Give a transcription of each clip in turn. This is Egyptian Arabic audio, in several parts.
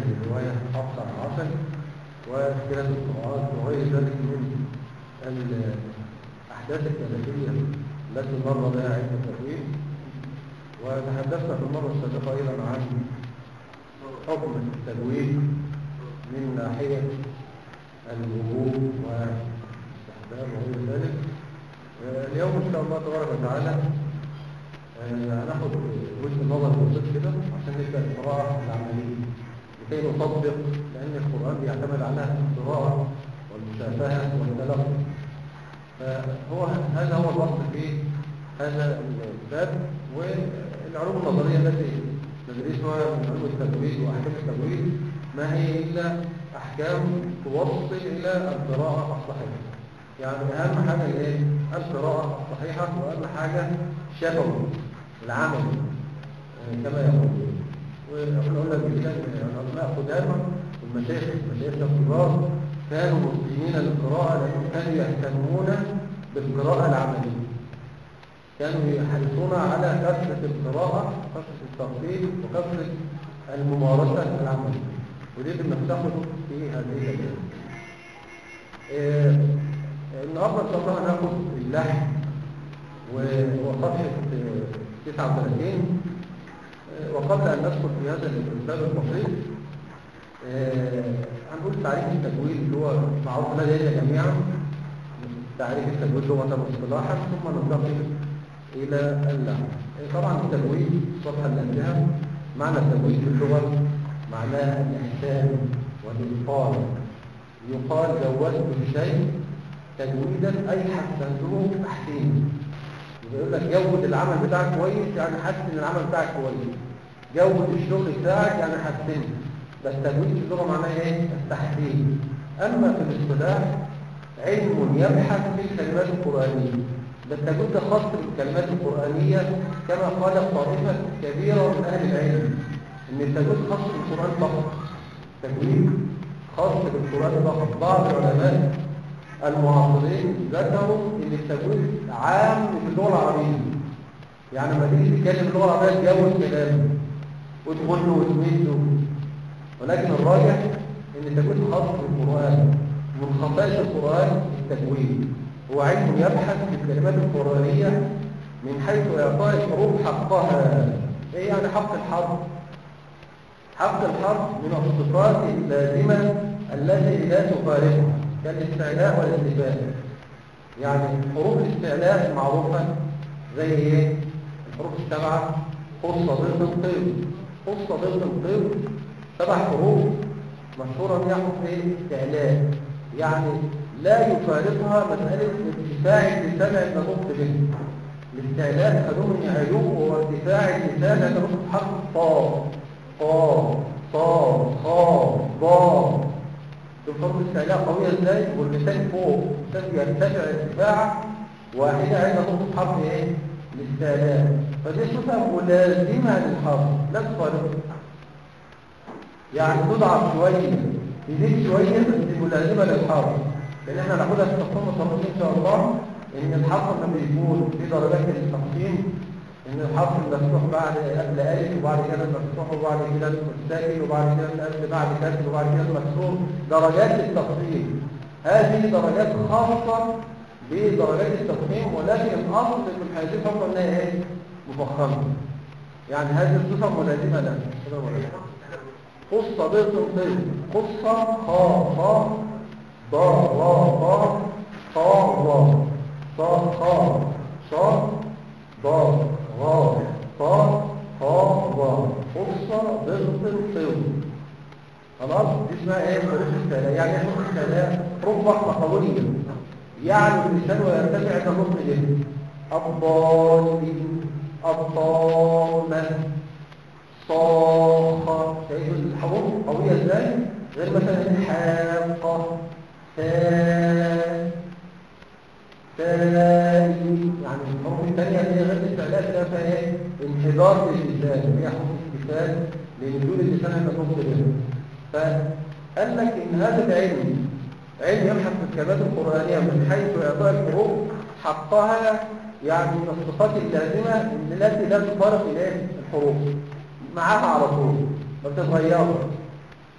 الرواية حفص عن عاصم واختلاف القراءات وغير ذلك من الأحداث التاريخية التي مر بها علم التأويل وتحدثنا في المرة السابقة أيضا عن حكم التجويد من ناحية الوجوب والاستحباب وغير ذلك اليوم إن شاء الله تبارك وتعالى هناخد وجه نظر بسيط كده عشان نبدأ القراءة العملية لكي نطبق لأن القرآن بيعتمد على القراءة والمشافهة والتلقي فهو هذا هو الوصف في هذا الباب والعلوم النظرية التي ندرسها من علوم التجويد وأحكام التجويد ما هي إلا أحكام توصل إلى القراءة الصحيحة يعني أهم حاجة إيه؟ القراءة الصحيحة وأهم حاجة شفوي العمل كما يقول ونحن قلنا بالله العلماء قدامى والمشايخ المشايخ الكبار كانوا مسلمين للقراءة لأنهم كانوا يهتمون بالقراءة العملية كانوا يحرصون على كثرة القراءة وكثرة الترتيب وكثرة الممارسة العملية ودي اللي بناخده في هذه الأيام. آه النهارده ان شاء الله هناخد اللحم وهو صفحه 39 وقبل ان ندخل في هذا الباب البسيط هنقول تعريف التجويد اللي هو معروف لدينا جميعا تعريف التجويد لغه واصطلاحا ثم ننتقل الى اللحم طبعا التجويد الصفحه اللي قبلها معنى التجويد في اللغه معناه الاحسان والاتقان يقال جوزت بشيء تجويدا اي حسنته تحسين يقول لك جود العمل بتاعك كويس يعني حسن العمل بتاعك كويس جود الشغل بتاعك يعني حسنه بس تجويد في اللغه معناه ايه التحسين اما في الاصطلاح علم يبحث في الكلمات القرانيه ده التجويد ده خاص بالكلمات القرانيه كما قال طائفه كبيره من اهل العلم ان التجويد خاص بالقران فقط تجويد خاص بالقران فقط بعض العلماء المعاصرين ذكروا ان التجويد عام في اللغه العربيه يعني لما تيجي تتكلم اللغه العربيه تجوز كلامه وتقول له وتمد له ولكن الراجح ان التجويد خاص بالقران من خصائص القران التجويد هو علم يبحث في الكلمات القرانيه من حيث اعطاء الحروف حقها ايه يعني حق الحرف حق الحرف من الصفات اللازمه التي لا تفارقها كالاستعلاء والاستفاء يعني حروف الاستعلاء المعروفة زي ايه الحروف السبعة خصة ضد الطيب خصة ضد الطيب سبع حروف مشهورة بها حروف ايه استعلاء يعني لا يفارقها مسألة ارتفاع اللسان عند نطق به الاستعلاء خلوه من عيوب هو ارتفاع اللسان عند نطق حرف طا طا طا خا ضا تفرض الاستعلاء قوية ازاي واللسان فوق اللسان يرتفع ارتفاعا واحدة عند نقطة حرف ايه الاستعلاء فدي صفة ملازمة للحرف لا تفارق يعني تضعف شوية تزيد شوية بس دي ملازمة للحرف لان احنا هناخدها في التقسيم الصرفي ان شاء الله ان الحرف لما يكون في درجات التقسيم ان الحرف المفتوح بعد قبل الف وبعد كده المفتوح وبعد كده الساكن وبعد كده الالف بعد كسر وبعد كده المكسور درجات التقسيم هذه درجات خاصه بدرجات التقسيم ولكن الاصل في هذه الفتره انها ايه مفخمه يعني هذه الصفه ملازمه لها قصة بيض طيب قصة خا خا ضا را ضا خا را صا خا صا ضا غا طا خا ضا قصة بيض طيب خلاص دي اسمها ايه حروف الاستعلاء يعني ايه حروف الاستعلاء حروف ضخمة قوية يعني اللسان ويرتفع عند النطق به الضالين الطامة صاخة شايف الحروف قوية ازاي غير مثلا الحاقة تا تالي يعني الحروف الثانية اللي هي غير الاستعلاء تلاقي فيها ايه انحدار للسان هي حروف استفهام لنزول اللسان عند النطق به فقال لك ان هذا العلم علم يبحث في الكلمات القرآنية من حيث إعطاء الحروف حقها يعني من الصفات اللازمة التي لا تفارق إليه الحروف معاها على طول ما بتتغيرش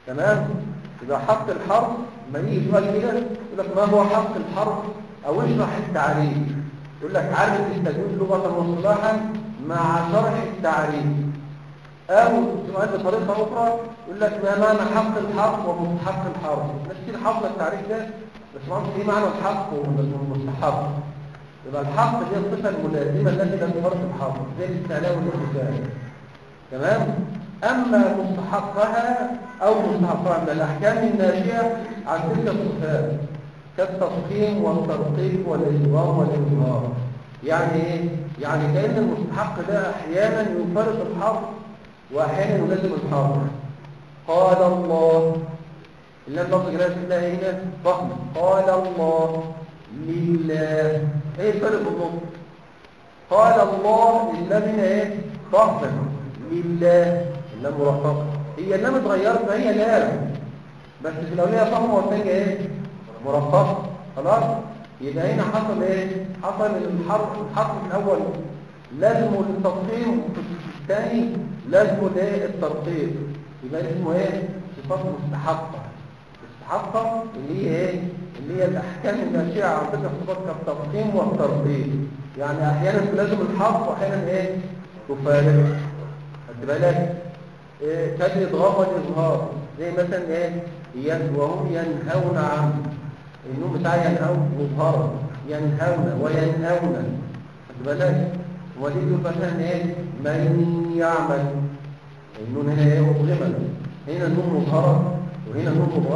تمام يبقى حق الحرف ما يجي سؤال كده يقول لك ما هو حق الحرف او اشرح التعريف يقول لك عرف التجويد لغه واصطلاحا مع شرح التعريف او سؤال بطريقه اخرى يقول لك ما معنى حق الحرف ومستحق الحرف ناس كتير حافظه التعريف ده بس ما ايه معنى الحق والمستحق يبقى الحق هي الصفه الملازمه التي لا تفرق الحرف زي الاستعلاء والاستفهام تمام أما مستحقها أو مستحقها من الأحكام الناشئة عن تلك الصفات كالتفخيم والترقيق والإجرام والإظهار يعني إيه؟ يعني كأن المستحق ده أحيانا يفرق الحرف وأحيانا يلزم الحرف قال الله إلا اللفظ جلالة الله هنا فهم قال الله لله إيه الفرق النطق قال الله للذين إيه فهم لله اللام مرققه هي اللام اتغيرت فهي لام بس في الاوليه فهم والثانيه ايه مرققه خلاص يبقى هنا حصل ايه حصل الحرف الحرف الاول لازم التفخيم الثاني لازم الايه الترقيق يبقى اسمه ايه صفات مستحقه مستحقه اللي هي ايه اللي هي الاحكام الناشئه عن تلك الصفات كالتفخيم والترقيق يعني احيانا تلازم الحرف واحيانا ايه تفارق خد بالك إيه كالإضغام والإظهار زي مثلا إيه ين وهم ينهون عنه النوم بتاع ينهون مظهرا ينهون وينهون خد بالك ودي يقول مثلا إيه من يعمل النون هنا إيه مظلمة هنا النون مظهرة وهنا النون مظهرة